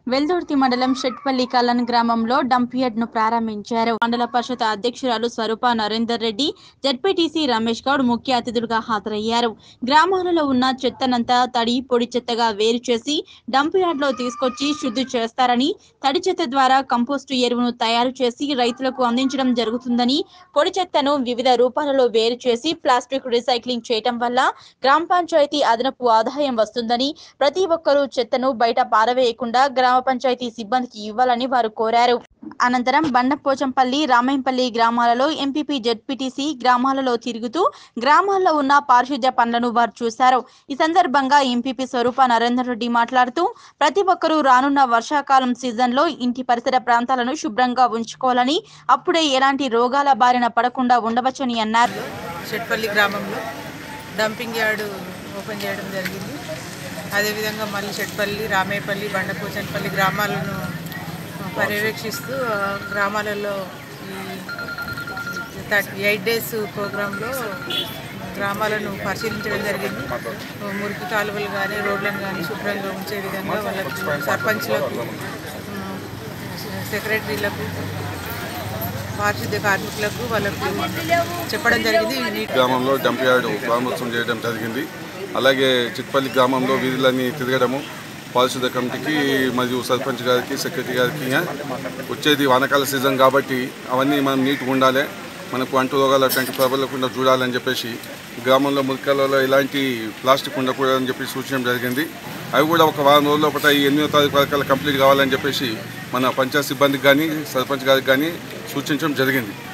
వెల్దుర్తి మండలం షెట్పల్లి కల్లన్ గ్రామంలో dump yard ను ప్రారంభించారు మండల పరిషత్ అధ్యక్షురాలు స్వరూప నరేందర్ రెడ్డి జడ్పీటీసీ రమేష్ గౌడ్ ముఖ్య అతిథులుగా హాజరయ్యారు గ్రామాలలో ఉన్న చెత్తనంతా తడి పొడి చెత్తగా వేరు చేసి డంప్ యార్డ్ లో తీసుకొచ్చి శుద్ధి చేస్తారని తడి చెత్త ద్వారా కంపోస్టు ఎరువును తయారు చేసి రైతులకు అందించడం జరుగుతుందని పొడి చెత్తను వివిధ రూపాలలో వేరు చేసి ప్లాస్టిక్ రీసైక్లింగ్ చేయటం వల్ల గ్రామ పంచాయతీ అదనపు ఆదాయం వస్తుందని ప్రతి ఒక్కరూ చెత్తను బయట పారవేయకుండా గ్రామ పంచాయతీ సిబ్బందికి ఇవ్వాలని వారు కోరారు అనంతరం బండపోచంపల్లి రామాయంపల్లి గ్రామాలలో ఎంపీపీ జెడ్పీటీసీ గ్రామాలలో తిరుగుతూ గ్రామాల్లో ఉన్న పారిశుద్ధ్య పనులను వారు చూశారు ఈ సందర్భంగా ఎంపీపీ స్వరూప నరేందర్ రెడ్డి మాట్లాడుతూ ప్రతి ఒక్కరూ రానున్న వర్షాకాలం సీజన్లో ఇంటి పరిసర ప్రాంతాలను శుభ్రంగా ఉంచుకోవాలని అప్పుడే ఎలాంటి రోగాల బారిన పడకుండా ఉండవచ్చని అన్నారు షెట్పల్లి గ్రామంలో డంపింగ్ యార్డు ఓపెన్ చేయడం జరిగింది అదేవిధంగా మళ్ళీ షెట్పల్లి రామేపల్లి బండపోచన్పల్లి గ్రామాలను పర్యవేక్షిస్తూ ఆ గ్రామాలలో ఈ థర్టీ ఎయిట్ డేస్ ప్రోగ్రాంలో గ్రామాలను పరిశీలించడం జరిగింది మురికి కాలువలు కానీ రోడ్లను కానీ శుభ్రంగా ఉంచే విధంగా వాళ్ళకు సర్పంచ్లకు ఉమ్, సెక్రటరీలకు పారిశుద్ధ్య కార్మికులకు వాళ్ళకు చెప్పడం జరిగింది ఈ నీటి గ్రామంలో డంప్ యార్డు ప్రారంభోత్సవం చేయడం జరిగింది అలాగే చిట్పల్లి గ్రామంలో వీధులన్నీ తిరగడము పారిశుద్ధ కమిటీకి మరియు సర్పంచ్ గారికి సెక్రటరీ గారికి వచ్చేది వానకాల సీజన్ కాబట్టి అవన్నీ మనం నీట్గా ఉండాలి మనకు అంటు రోగాలు అట్లాంటి ప్రబలకుండా చూడాలని చెప్పేసి గ్రామంలో మురికాలలో ఇలాంటి ప్లాస్టిక్ ఉండకూడదని చెప్పి సూచించడం జరిగింది అవి కూడా ఒక వారం రోజుల ఒకట ఈ ఎనిమిదో తారీఖు వరకు కంప్లీట్ కావాలని చెప్పేసి మన పంచాయత్ సిబ్బందికి కానీ సర్పంచ్ గారికి కానీ సూచించడం జరిగింది